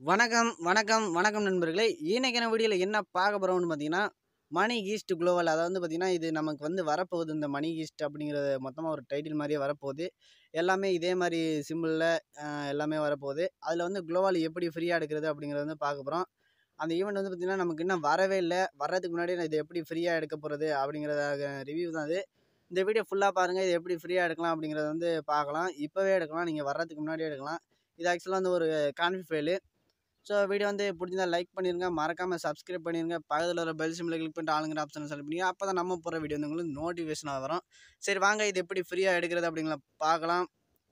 வணக்கம், வணக்கம், வணக்கம் நண்பர்களே! இன்னைக்கான வீடியோல என்ன பார்க்க போறோம்னு பார்த்தீங்கன்னா, மணி ஈஸ்ட் குளோபல் அதாவது வந்து பார்த்தீங்கன்னா, இது நமக்கு வந்து வரப்போகுது. இந்த மணி ஈஸ்ட் அப்படிங்கிறது மொத்தமா ஒரு டைட்டில் மாரியே வரப்போகுது. எல்லாமே இதே மாரி சிம்பிள்ல அ எல்லாமே வரப்போகுது. அதில வந்து குளோவால் எப்படி ஃப்ரீயா எடுக்கிறது அப்படிங்கிறத வந்து பார்க்க போறோம். அந்த ஈவெண்ட் வந்து பார்த்தீங்கன்னா, நமக்கு இன்னும் வரவே இல்ல. வர்றதுக்கு முன்னாடியே நான் இத எப்படி ஃப்ரீயா எடுக்க போறது அப்படிங்கிறதாக ரிவ்யூ தான் இது. இந்த வீடியோ ஃபுல்லா பாருங்க. இத எப்படி ஃப்ரீயா எடுக்கலாம் அப்படிங்கிறத வந்து பார்க்கலாம். இப்பவே எடுக்கலாம். நீங்க வர்றதுக்கு முன்னாடியே எடுக்கலாம். இது ஆக்சுவலா வந்து ஒரு கான்ஃபி ஃபைலு. ஸோ வீடியோ வந்து புடிச்சிருந்தா லைக் பண்ணிருங்க. மறக்காம சப்ஸ்கிரைப் பண்ணிருங்க. பக்கத்தில வர பெல் சிம்பல கிளிக் பண்ணிட்டு ஆளுங்கிற ஆப்ஷன செலக்ட் பண்ணீங்க. அப்பதான் நம்ம போடுற வீடியோ வந்து உங்களுக்கு நோட்டிஃபிகேஷனா வரும். சரி வாங்க இது எப்படி ஃப்ரீயா எடுக்கிறது அப்படிங்கிறத பார்க்கலாம்.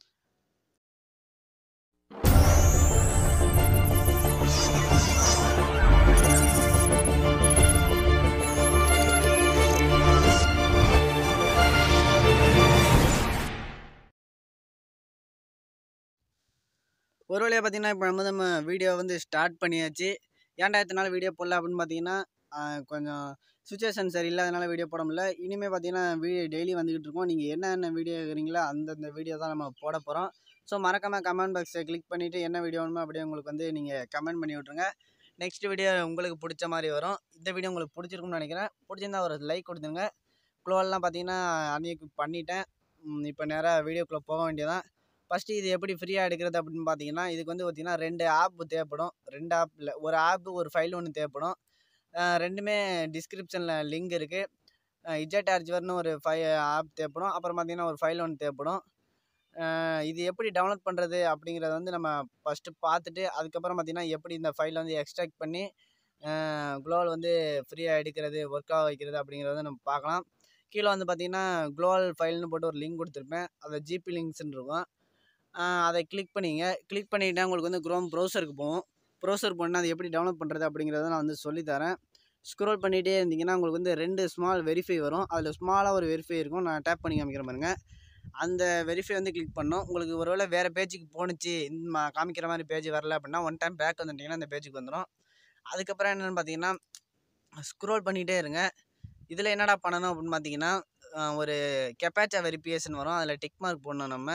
ஒரு வழியா பார்த்தீங்கன்னா, இப்ப நம்ம நம்ம வீடியோ வந்து ஸ்டார்ட் பண்ணியாச்சு. ஏன்டா இத்தன நாள் வீடியோ போடல அப்படின்னு பார்த்தீங்கன்னா, அ கொஞ்சம் சிச்சுவேஷன் சரியில்லாதனால வீடியோ போட முடியல. இனிமே பார்த்தீங்கன்னா, வீடியோ டெய்லி வந்துகிட்டு இருக்கும். நீங்க என்னென்ன வீடியோ கேட்குறீங்களோ அந்தந்த வீடியோ தான் நம்ம போட போறோம். ஸோ மறக்காம கமெண்ட் பாக்ஸ கிளிக் பண்ணிட்டு என்ன வீடியோ வேணுமோ அப்படியே உங்களுக்கு வந்து நீங்க கமெண்ட் பண்ணி விட்டுருங்க. நெக்ஸ்ட் வீடியோ உங்களுக்கு புடிச்ச மாரி வரும். இந்த வீடியோ உங்களுக்கு புடிச்சிருக்கும்னு நெனைக்கிறேன். புடிச்சிருந்தா ஒரு லைக் குடுத்துருங்க. குளோவால்லாம் பார்த்தீங்கன்னா, அன்எக்யூப் பண்ணிட்டேன். ம் இப்ப நேரா வீடியோக்குள்ள போக வேண்டியதுதான். ஃபர்ஸ்ட்டு இது எப்படி ஃப்ரீயா எடுக்கிறது அப்படின்னு பார்த்தீங்கன்னா, இதுக்கு வந்து பார்த்தீங்கன்னா 2 ஆப் தேவைப்படும். 2 ஆப் இல்ல. ஒரு ஆப், ஒரு ஃபைல் ஒண்ணு தேவைப்படும். அ 2மே டிஸ்கிரிப்ஷன்ல லிங்க் இருக்கு. அ இஜெட் ஆர்ச்சிவர்னு ஒரு ஃபை ஆப் தேவைப்படும். அப்புறம் பார்த்தீங்கன்னா, ஒரு ஃபைல் ஒண்ணு தேவைப்படும். அ இது எப்படி டவுன்லோட் பண்றது அப்படிங்கிறத வந்து நம்ம ஃபர்ஸ்ட்டு பார்த்துட்டு, அதுக்கப்புறம் பார்த்தீங்கன்னா, எப்படி இந்த ஃபைல வந்து எக்ஸ்ட்ராக்ட் பண்ணி, அ குளோவால் வந்து ஃப்ரீயா எடுக்கிறது, ஒர்க் ஆக வைக்கிறது அப்படிங்கிறத வந்து நம்ம பார்க்கலாம். கீழ வந்து பார்த்தீங்கன்னா, குளோவால் ஃபைல்னு போட்டு ஒரு லிங்க் குடுத்துருப்பேன். அதுல ஜிபி லிங்க்ஸ்ன்னு இருக்கும். அ அத கிளிக் பண்ணீங்க. கிளிக் பண்ணிட்டா உங்களுக்கு வந்து குரோம் ப்ரௌசருக்கு போகும். ப்ரௌசர் போனா அது எப்படி டவுன்லோட் பண்றது அப்படிங்கிறத நான் வந்து சொல்லி தரேன். ஸ்க்ரோல் பண்ணிட்டே இருந்தீங்கன்னா, உங்களுக்கு வந்து 2 ஸ்மால் வெரிஃபை வரும். அதில ஸ்மாலா ஒரு வெரிஃபை இருக்கும். நான் டேப் பண்ணி காமிக்கிறேன் பாருங்க. அந்த வெரிஃபை வந்து கிளிக் பண்ணணும். உங்களுக்கு ஒரு வேள வேற பேஜுக்கு போணுச்சு, இந்த காமிக்கிற மாரி பேஜ் வரல அப்படின்னா, ஒன் டைம் பேக் வந்துட்டீங்கன்னா, இந்த பேஜுக்கு வந்துரும். அதுக்கப்புறம் என்னன்னு பார்த்தீங்கன்னா, ஸ்க்ரோல் பண்ணிட்டே இருங்க. இதில என்னடா பண்ணணும் அப்படின்னு பார்த்தீங்கன்னா, அ ஒரு கேப்ச்சா வெரிஃபிகேஷன் வரும். அதில டிக் மார்க் போடணும் நம்ம.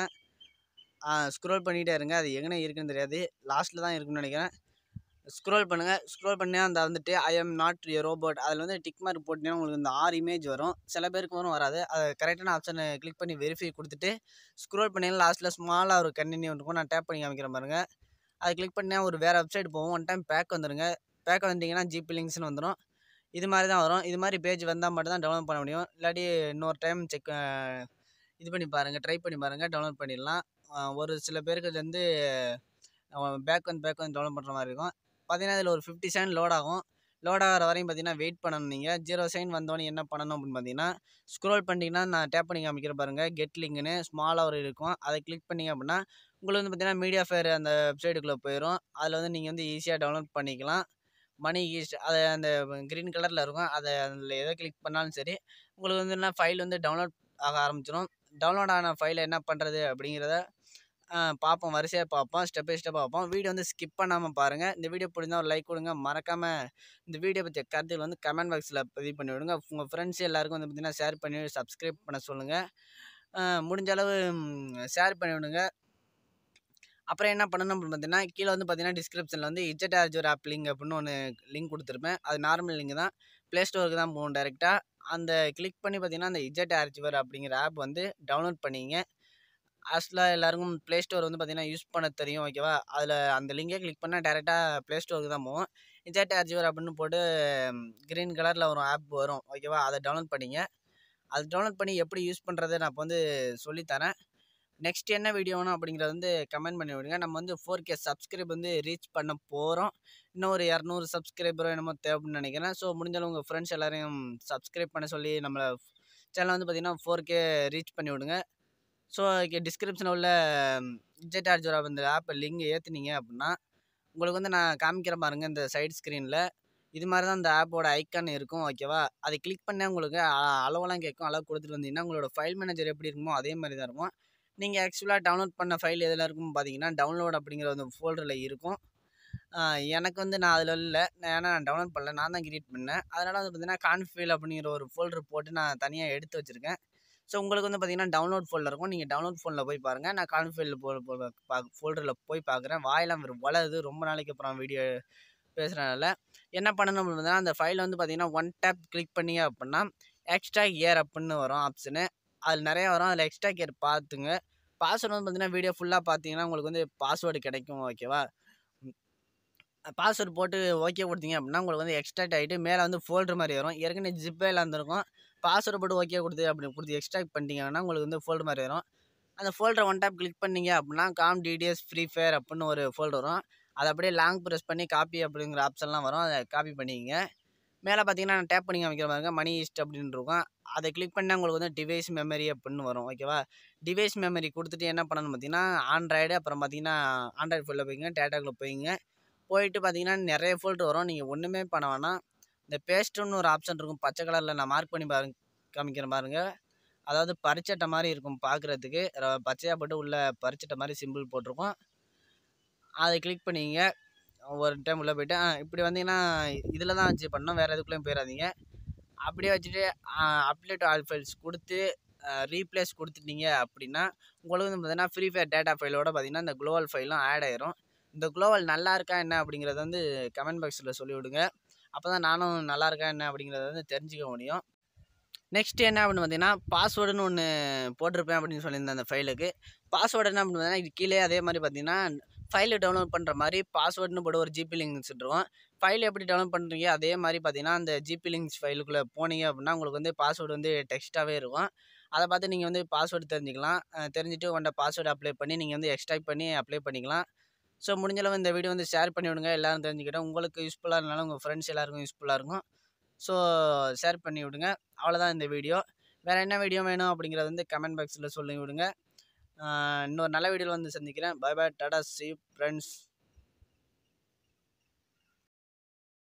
அ ஸ்க்ரோல் பண்ணிட்டே இருங்க. அது எங்கன இருக்குன்னு தெரியாது. லாஸ்ட்ல தான் இருக்கும்னு நெனைக்கிறேன். ஸ்க்ரோல் பண்ணுங்க. ஸ்க்ரோல் பண்ணா அந்த வந்துட்டு ஐ அம் நாட் எ ரோபோட் அதில வந்து டிக் மார்க் போட்டீங்கன்னா, உங்களுக்கு இந்த 6 இமேஜ் வரும். சில பேருக்கு வரும், வராது. அத கரெக்ட்டான ஆப்ஷன கிளிக் பண்ணி வெரிஃபை குடுத்துட்டு, ஸ்க்ரோல் பண்ணீங்கன்னா லாஸ்ட்ல ஸ்மாலா ஒரு கன்டின்யூ இருக்கும். நான் டேப் பண்ணி காமிக்கிறேன் பாருங்க. அத கிளிக் பண்ணா ஒரு வேற வெப்சைட் போகும். ஒன் டைம் பேக் வந்துருங்க. பேக் வந்துட்டீங்கன்னா, ஜிபி லிங்க்ஸ்ன்னு வந்துரும். இது மாரி தான் வரும். இது மாரி பேஜ் வந்தா மட்டும் தான் டவுன்லோட் பண்ண முடியும். இல்லாட்டி இன்னொரு டைம் செக் அ இது பண்ணி பாருங்க. ட்ரை பண்ணி பாருங்க. டவுன்லோட் பண்ணிடலாம். அ ஒரு சில பேருக்கு இது வந்து அ பேக் வந்து பேக் வந்து டவுன்லோட் பண்ற மாரி இருக்கும். பார்த்தீங்கன்னா, இதில ஒரு 50 செகண்ட் லோட் ஆகும். லோட் ஆகுற வரையும் பார்த்தீங்கன்னா, வெயிட் பண்ணணும் நீங்க. 0 செகண்ட் வந்தோனே என்ன பண்ணணும் அப்படின்னு பார்த்தீங்கன்னா, ஸ்க்ரோல் பண்ணிட்டீங்கன்னா, நான் டேப் பண்ணி காமிக்கிறேன் பாருங்க. கெட் லிங்க்ன்னு ஸ்மாலா ஒரு இருக்கும். அத கிளிக் பண்ணீங்க அப்படின்னா, உங்களுக்கு வந்து பார்த்தீங்கன்னா, மீடியா ஃபயர் அந்த வெப்சைட்டுக்குள்ள போயிரும். அதில வந்து நீங்க வந்து ஈஸியா டவுன்லோட் பண்ணிக்கலாம். மணி ஈஸ்ட் அது அந்த கிரீன் கலர்ல இருக்கும். அத அதில எத கிளிக் பண்ணாலும் சரி, உங்களுக்கு வந்து என்ன ஃபைல் வந்து டவுன்லோட் ஆக ஆரம்பிச்சுரும். டவுன்லோட் ஆன ஃபைல என்ன பண்றது அப்படிங்கிறத அ பார்ப்போம். வரிசையா பார்ப்போம். ஸ்டெப் பை ஸ்டெப்பா பார்ப்போம். வீடியோ வந்து ஸ்கிப் பண்ணாம பாருங்க. இந்த வீடியோ புடிச்சிருந்தா ஒரு லைக் குடுங்க. மறக்காம இந்த வீடியோ பத்திய கருத்துக்கள வந்து கமெண்ட் பாக்ஸ்ல பதிவு பண்ணி விடுங்க. உங்க ஃப்ரெண்ட்ஸ் எல்லாருக்கும் வந்து பார்த்தீங்கன்னா, ஷேர் பண்ணி சப்ஸ்கிரைப் பண்ண சொல்லுங்க. அ முடிஞ்ச அளவு ஷேர் பண்ணி விடுங்க. அப்புறம் என்ன பண்ணணும் அப்படின்னு பார்த்தீங்கன்னா, கீழ வந்து பார்த்தீங்கன்னா, டிஸ்கிரிப்ஷன்ல வந்து இஜெட் ஆர்ச்சிவர் ஆப் லிங்க் அப்படின்னு ஒண்ணு லிங்க் குடுத்துருப்பேன். அது நார்மல் லிங்க் தான். ப்ளே ஸ்டோருக்கு தான் போகும் டைரக்ட்டா. அந்த கிளிக் பண்ணி பார்த்தீங்கன்னா, அந்த இஜெட் ஆர்ச்சிவர் அப்படிங்கிற ஆப் வந்து டவுன்லோட் பண்ணிக்கங்க. ஆக்சுவலா எல்லாருக்கும் ப்ளே ஸ்டோர் வந்து பார்த்தீங்கன்னா, யூஸ் பண்ண தெரியும். ஓகேவா? அதில அந்த லிங்க கிளிக் பண்ணா டைரக்ட்டா ப்ளே ஸ்டோருக்கு தான் போகும். இஜெட் ஆர்ச்சிவர் அப்படின்னு போட்டு கிரீன் கலர்ல ஒரு ஆப் வரும். ஓகேவா? அத டவுன்லோட் பண்ணிக்கங்க. அத டவுன்லோட் பண்ணி எப்படி யூஸ் பண்றது நான் இப்ப வந்து சொல்லி தரேன். நெக்ஸ்ட் என்ன வீடியோ வேணும் அப்படிங்கிறத வந்து கமெண்ட் பண்ணி விடுங்க. நம்ம வந்து 4கே சப்ஸ்கிரைப் வந்து ரீச் பண்ண போறோம். இன்னும் ஒரு 200 சப்ஸ்கிரைபரோ என்னமோ தேவைப்படும்னு நெனைக்கிறேன். ஸோ முடிஞ்ச அளவு உங்க ஃப்ரெண்ட்ஸ் எல்லாரையும் சப்ஸ்கிரைப் பண்ண சொல்லி நம்மள சேனல வந்து பார்த்தீங்கன்னா, 4கே ரீச் பண்ணி விடுங்க. ஸோ டிஸ்கிரிப்ஷன்ல உள்ள இஜெட் ஆர்ச்சிவர் ஆப் இந்த ஆப் லிங்க் ஏத்துனீங்க அப்படின்னா, உங்களுக்கு வந்து நான் காமிக்கிறேன் பாருங்க இந்த சைட் ஸ்க்ரீன்ல. இது மாரி தான் இந்த ஆப்போட ஐகான் இருக்கும். ஓகேவா? அத கிளிக் பண்ணா உங்களுக்கு அ அளவெல்லாம் கேட்கும். அளவு குடுத்துட்டு வந்தீங்கன்னா, உங்களோட ஃபைல் மேனேஜர் எப்படி இருக்குமோ அதே மாரி தான் இருக்கும். நீங்க ஆக்சுவலா டவுன்லோட் பண்ண ஃபைல் எதுல இருக்கும்னு பார்த்தீங்கன்னா, டவுன்லோட் அப்படிங்கிற அந்த ஃபோல்டர்ல இருக்கும். அ எனக்கு வந்து நான் அதில இல்ல. ஏன்னா நான் டவுன்லோட் பண்ணல. நான் தான் கிரியேட் பண்ணேன். அதனால வந்து பார்த்தீங்கன்னா, கான்ஃபி ஃபைல் அப்படிங்கிற ஒரு ஃபோல்டர் போட்டு நான் தனியா எடுத்து வச்சிருக்கேன். ஸோ உங்களுக்கு வந்து பார்த்தீங்கன்னா டவுன்லோட் ஃபோல்டர் இருக்கும் நீங்கள் டவுன்லோட் ஃபோனில் போய் பாருங்கள் நான் கான்ஃபைலில் போ ஃபோல்டரில் போய் பார்க்குறேன் வாயெல்லாம் வெறும் வளருது ரொம்ப நாளைக்கு அப்புறம் வீடியோ பேசுகிறனால என்ன பண்ணணும் அப்படின்னா அந்த ஃபைல் வந்து பார்த்தீங்கன்னா ஒன் டேப் கிளிக் பண்ணீங்க அப்படின்னா எக்ஸ்ட்ரா இயர் அப்படின்னு வரும் ஆப்ஷனு அதில் நிறைய வரும் அதில் எக்ஸ்ட்ரா கியர் பார்த்துங்க பாஸ்வேர்டு வந்து பார்த்தீங்கன்னா வீடியோ ஃபுல்லாக பார்த்தீங்கன்னா உங்களுக்கு வந்து பாஸ்வேர்டு கிடைக்கும் ஓகேவா பாஸ்வேர்டு போட்டு ஓகே கொடுத்தீங்க அப்படின்னா உங்களுக்கு வந்து எக்ஸ்ட்ராக்ட் ஆகிட்டு மேலே வந்து ஃபோல்டர் மாதிரி வரும் ஏற்கனவே ஜிப்பேல இருந்திருக்கும் பாஸ்வேர்டு போட்டு ஓகே கொடுத்து அப்படி கொடுத்து எக்ஸ்ட்ராக்ட் பண்ணிட்டீங்கன்னா உங்களுக்கு வந்து ஃபோல்டர் மாதிரி வரும் அந்த ஃபோல்டரை ஒன் டைப் கிளிக் பண்ணீங்க அப்படின்னா காம் டிடிஎஸ் ஃப்ரீ ஃபயர் அப்படின்னு ஒரு ஃபோல்டர் வரும் அதை அப்படியே லாங் ப்ரெஸ் பண்ணி காப்பி அப்படிங்கிற ஆப்ஷன்லாம் வரும் அதை காப்பி பண்ணிக்கங்க மேலே பார்த்தீங்கன்னா நான் டேப் பண்ணி காமிக்கிற பாருங்க மணி ஈஸ்ட் அப்படின்னு இருக்கும் அதை கிளிக் பண்ணால் உங்களுக்கு வந்து டிவைஸ் மெமரி அப்படின்னு வரும் ஓகேவா டிவைஸ் மெமரி கொடுத்துட்டு என்ன பண்ணணும் பார்த்தீங்கன்னா ஆண்ட்ராய்டு அப்புறம் பார்த்தீங்கன்னா ஆண்ட்ராய்டு ஃபோனில் போய்ங்க டேட்டாக்குள்ளே போய்ங்க போயிட்டு பார்த்தீங்கன்னா நிறைய ஃபோல்டர் வரும் நீங்கள் ஒன்றுமே பண்ண வேணாம் இந்த பேஸ்ட்டுன்னு ஒரு ஆப்ஷன் இருக்கும் பச்சை கலரில் நான் மார்க் பண்ணி பாருங்க காமிக்கிறேன் பாருங்க அதாவது பரிச்சட்டை மாதிரி இருக்கும் பார்க்குறதுக்கு பச்சையாக போட்டு உள்ள பரிச்சட்டை மாதிரி சிம்பிள் போட்டிருக்கும் அதை கிளிக் பண்ணிங்க ஒரு டைம் உள்ளே போய்ட்டு ஆ, இப்படி வந்தீங்கன்னா இதில் தான் வச்சு பண்ணணும் வேறு எதுக்குள்ளேயும் போயிடாதீங்க அப்படியே வச்சுட்டு அப்டேட் ஆல் ஃபைல்ஸ் கொடுத்து ரீப்ளேஸ் கொடுத்துட்டீங்க அப்படின்னா உங்களுக்கு வந்து பார்த்தீங்கன்னா ஃப்ரீ ஃபயர் டேட்டா ஃபைலோட பார்த்தீங்கன்னா இந்த குளோவல் ஃபைலும் ஆட் ஆயிரும் இந்த குளோவல் நல்லா இருக்கா என்ன அப்படிங்கிறத வந்து கமெண்ட் பாக்ஸில் சொல்லிவிடுங்க அப்போ தான் நானும் நல்லா இருக்கா என்ன அப்படிங்கிறத வந்து தெரிஞ்சுக்க முடியும் நெக்ஸ்ட் என்ன அப்படின்னு பார்த்தீங்கன்னா பாஸ்வேர்டுன்னு ஒன்று போட்டிருப்பேன் அப்படின்னு சொல்லியிருந்தேன் அந்த ஃபைலுக்கு பாஸ்வேர்டு என்ன அப்படின்னு பார்த்தீங்கன்னா இது கீழே அதே மாதிரி பார்த்தீங்கன்னா ஃபைலை டவுன்லோட் பண்ணுற மாதிரி பாஸ்வேர்டுன்னு போட்டு ஒரு ஜிபி லிங்க்ஸ் இருக்கும் ஃபைல் எப்படி டவுன்லோட் பண்ணுறீங்க அதே மாதிரி பார்த்தீங்கன்னா அந்த ஜிபி லிங்க்ஸ் ஃபைலுக்குள்ளே போனீங்க அப்படின்னா உங்களுக்கு வந்து பாஸ்வேர்டு வந்து டெக்ஸ்ட்டாகவே இருக்கும் அதை பார்த்து நீங்கள் வந்து பாஸ்வேர்டு தெரிஞ்சுக்கலாம் அஹ் தெரிஞ்சுட்டு உங்கள்கிட்ட பாஸ்வேர்டு அப்ளை பண்ணி நீங்கள் வந்து எக்ஸ்ட்ராக்ட் பண்ணி அப்ளை பண்ணிக்கலாம் ஸோ முடிஞ்சளவு இந்த வீடியோ வந்து ஷேர் பண்ணி விடுங்க எல்லாரும் தெரிஞ்சுக்கிட்டோம் உங்களுக்கு யூஸ்ஃபுல்லாக இருந்தாலும் உங்கள் ஃப்ரெண்ட்ஸ் எல்லாருக்கும் யூஸ்ஃபுல்லாக இருக்கும் ஸோ ஷேர் பண்ணி விடுங்க அவ்வளோதான் இந்த வீடியோ வேறு என்ன வீடியோ வேணும் அப்படிங்கிறத வந்து கமெண்ட் பாக்ஸில் சொல்லி விடுங்க ஆஹ் இன்னொரு நல்ல வீடியோவில் வந்து சந்திக்கிறேன் bye bye tata see friends